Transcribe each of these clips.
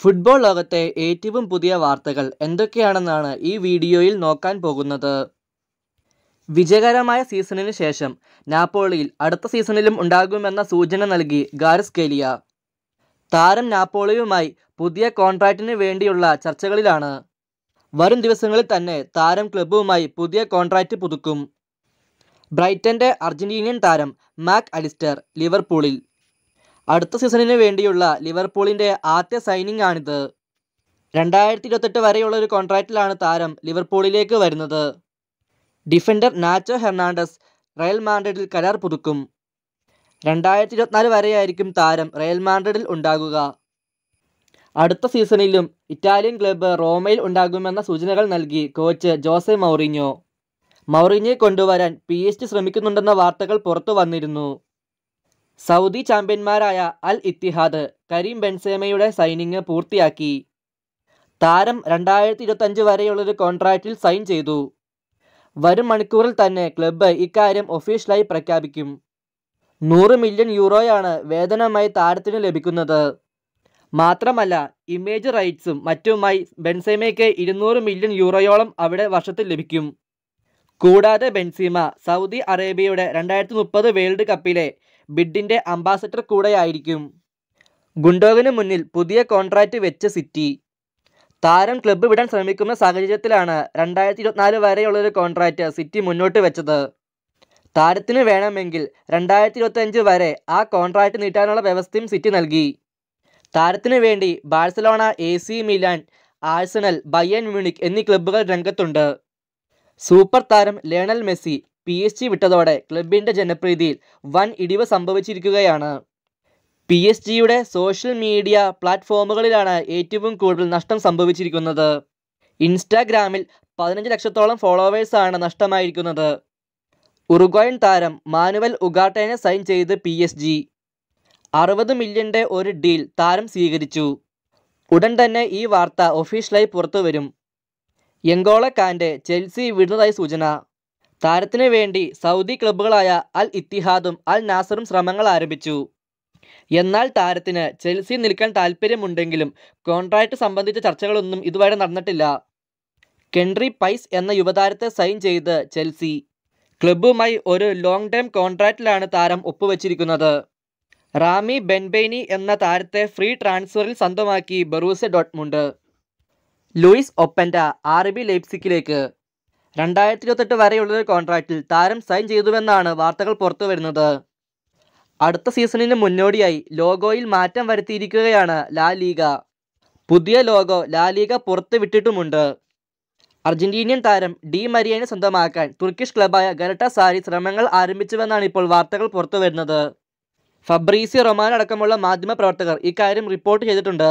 football ലോകത്തെ ഏറ്റവും പുതിയ വാർത്തകൾ എന്തൊക്കെയാണെന്നാണ് ഈ വീഡിയോയിൽ നോക്കാൻ പോകുന്നത് വിജയകരമായ സീസണിന് ശേഷം നാപ്പോളിയിൽ അടുത്ത സീസണിലും ഉണ്ടാകുമെന്ന സൂചന നൽകി ഗാരസ്കേലിയ താരം നാപ്പോളിയുമായി പുതിയ കോൺട്രാക്റ്റിന് വേണ്ടിയുള്ള ചർച്ചകളിലാണ് വരും ദിവസങ്ങളിൽ തന്നെ താരം ക്ലബ്ബുമായി പുതിയ കോൺട്രാക്റ്റ് പുതുക്കും ബ്രൈറ്റന്റെ അർജന്റീനിയൻ താരം മാക് അലിസ്റ്റർ ലിവർപൂളിൽ അടുത്ത സീസണിന് വേണ്ടിയുള്ള ലിവർപൂളിന്റെ ആദ്യ സൈനിങ് ആണിത് രണ്ടായിരത്തി ഇരുപത്തെട്ട് വരെയുള്ള ഒരു കോൺട്രാക്റ്റിലാണ് താരം ലിവർപൂളിലേക്ക് വരുന്നത് ഡിഫൻഡർ നാച്ചോ ഹെർണാണ്ടസ് റയൽ മാൻഡ്രിഡിൽ കരാർ പുതുക്കും രണ്ടായിരത്തി ഇരുപത്തിനാല് വരെയായിരിക്കും താരം റയൽ മാൻഡ്രിഡിൽ ഉണ്ടാകുക അടുത്ത സീസണിലും ഇറ്റാലിയൻ ക്ലബ്ബ് റോമയിൽ ഉണ്ടാകുമെന്ന സൂചനകൾ നൽകി കോച്ച് ജോസെ മൗറിഞ്ഞോ മൗറിഞ്ഞെ കൊണ്ടുവരാൻ പി എസ് ജി ശ്രമിക്കുന്നുണ്ടെന്ന വാർത്തകൾ പുറത്തു വന്നിരുന്നു സൗദി ചാമ്പ്യന്മാരായ അൽ ഇത്തിഹാദ് കരീം ബെൻസേമയുടെ സൈനിങ് പൂർത്തിയാക്കി താരം രണ്ടായിരത്തി ഇരുപത്തഞ്ച് വരെയുള്ളൊരു കോൺട്രാക്റ്റിൽ സൈൻ ചെയ്തു വരും മണിക്കൂറിൽ തന്നെ ക്ലബ്ബ് ഇക്കാര്യം ഒഫീഷ്യലായി പ്രഖ്യാപിക്കും നൂറ് മില്യൺ യൂറോയാണ് വേതനമായി താരത്തിന് ലഭിക്കുന്നത് മാത്രമല്ല ഇമേജ് റൈറ്റ്സും മറ്റുമായി ബെൻസേമയ്ക്ക് ഇരുന്നൂറ് മില്യൺ യൂറോയോളം അവിടെ വർഷത്തിൽ ലഭിക്കും കൂടാതെ ബെൻസീമ സൗദി അറേബ്യയുടെ രണ്ടായിരത്തി മുപ്പത് വേൾഡ് കപ്പിലെ ബിഡിൻ്റെ അംബാസഡർ കൂടെയായിരിക്കും ഗുണ്ടോഗിന് മുന്നിൽ പുതിയ കോൺട്രാക്റ്റ് വെച്ച് സിറ്റി താരം ക്ലബ്ബ് വിടാൻ ശ്രമിക്കുന്ന സാഹചര്യത്തിലാണ് രണ്ടായിരത്തി ഇരുപത്തിനാല് വരെയുള്ളൊരു കോൺട്രാക്റ്റ് സിറ്റി മുന്നോട്ട് വെച്ചത് താരത്തിന് വേണമെങ്കിൽ രണ്ടായിരത്തി ഇരുപത്തഞ്ച് വരെ ആ കോൺട്രാക്റ്റ് നീട്ടാനുള്ള വ്യവസ്ഥയും സിറ്റി നൽകി താരത്തിന് വേണ്ടി Barcelona A C Milan Arsenal Bayern Munich എന്നീ ക്ലബ്ബുകൾ രംഗത്തുണ്ട് സൂപ്പർ താരം Lionel Messi P S G വിട്ടതോടെ ക്ലബിൻ്റെ ജനപ്രീതിയിൽ വൻ ഇടിവ് സംഭവിച്ചിരിക്കുകയാണ് പി എസ് ജിയുടെ സോഷ്യൽ മീഡിയ പ്ലാറ്റ്ഫോമുകളിലാണ് ഏറ്റവും കൂടുതൽ നഷ്ടം സംഭവിച്ചിരിക്കുന്നത് ഇൻസ്റ്റാഗ്രാമിൽ പതിനഞ്ച് ലക്ഷത്തോളം ഫോളോവേഴ്സാണ് നഷ്ടമായിരിക്കുന്നത് ഉറുഗ്വായൻ താരം മാനുവൽ ഉഗാട്ടേനെ സൈൻ ചെയ്ത് പി എസ് ജി അറുപത് മില്യൻ്റെ ഒരു ഡീൽ താരം സ്വീകരിച്ചു ഉടൻ തന്നെ ഈ വാർത്ത ഒഫീഷ്യലായി പുറത്തുവരും യങ്കോള കാൻ്റെ ചെൽസി വിടുന്നതായി സൂചന താരത്തിന് വേണ്ടി സൗദി ക്ലബ്ബുകളായ അൽ ഇത്തിഹാദും അൽ നാസറും ശ്രമങ്ങൾ ആരംഭിച്ചു എന്നാൽ താരത്തിന് ചെൽസി നിൽക്കാൻ താൽപ്പര്യമുണ്ടെങ്കിലും കോൺട്രാക്റ്റ് സംബന്ധിച്ച ചർച്ചകളൊന്നും ഇതുവരെ നടന്നിട്ടില്ല കെൻറി പൈസ് എന്ന യുവതാരത്തെ സൈൻ ചെയ്ത് ചെൽസി ക്ലബ്ബുമായി ഒരു ലോങ് ടേം കോൺട്രാക്റ്റിലാണ് താരം ഒപ്പുവെച്ചിരിക്കുന്നത് റാമി ബെൻബെയ്നി എന്ന താരത്തെ ഫ്രീ ട്രാൻസ്ഫറിൽ സ്വന്തമാക്കി Borussia Dortmund Luis Openda R B ലെയ്പ്സിക്കിലേക്ക് രണ്ടായിരത്തി ഇരുപത്തെട്ട് വരെയുള്ള കോൺട്രാക്റ്റിൽ താരം സൈൻ ചെയ്തുവെന്നാണ് വാർത്തകൾ പുറത്തു വരുന്നത് അടുത്ത സീസണിന് മുന്നോടിയായി ലോഗോയിൽ മാറ്റം വരുത്തിയിരിക്കുകയാണ് ലാ ലീഗ പുതിയ ലോഗോ ലാ ലീഗ പുറത്ത് വിട്ടിട്ടുമുണ്ട് അർജന്റീനിയൻ താരം ഡി മരിയനെ സ്വന്തമാക്കാൻ തുർക്കിഷ് ക്ലബായ ഗരട്ട സാരി ശ്രമങ്ങൾ ആരംഭിച്ചുവെന്നാണ് ഇപ്പോൾ വാർത്തകൾ പുറത്തു വരുന്നത് ഫബ്രീസി റൊമാൻ അടക്കമുള്ള മാധ്യമപ്രവർത്തകർ ഇക്കാര്യം റിപ്പോർട്ട് ചെയ്തിട്ടുണ്ട്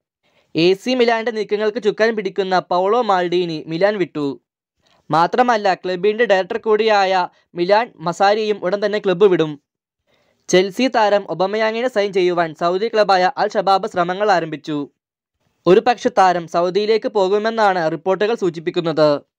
എ സി മിലാന്റെ നീക്കങ്ങൾക്ക് ചുക്കാൻ പിടിക്കുന്ന പൗളോ മാൾഡീനി മിലാൻ വിട്ടു മാത്രമല്ല ക്ലബിൻ്റെ ഡയറക്ടർ കൂടിയായ മിലാൻ മസാരിയും ഉടൻ തന്നെ ക്ലബ്ബ് വിടും ചെൽസി താരം ഒബമയാങ്ങിനെ സൈൻ ചെയ്യുവാൻ സൗദി ക്ലബായ അൽ ഷബാബ് ശ്രമങ്ങൾ ആരംഭിച്ചു ഒരു പക്ഷെ താരം സൗദിയിലേക്ക് പോകുമെന്നാണ് റിപ്പോർട്ടുകൾ സൂചിപ്പിക്കുന്നത്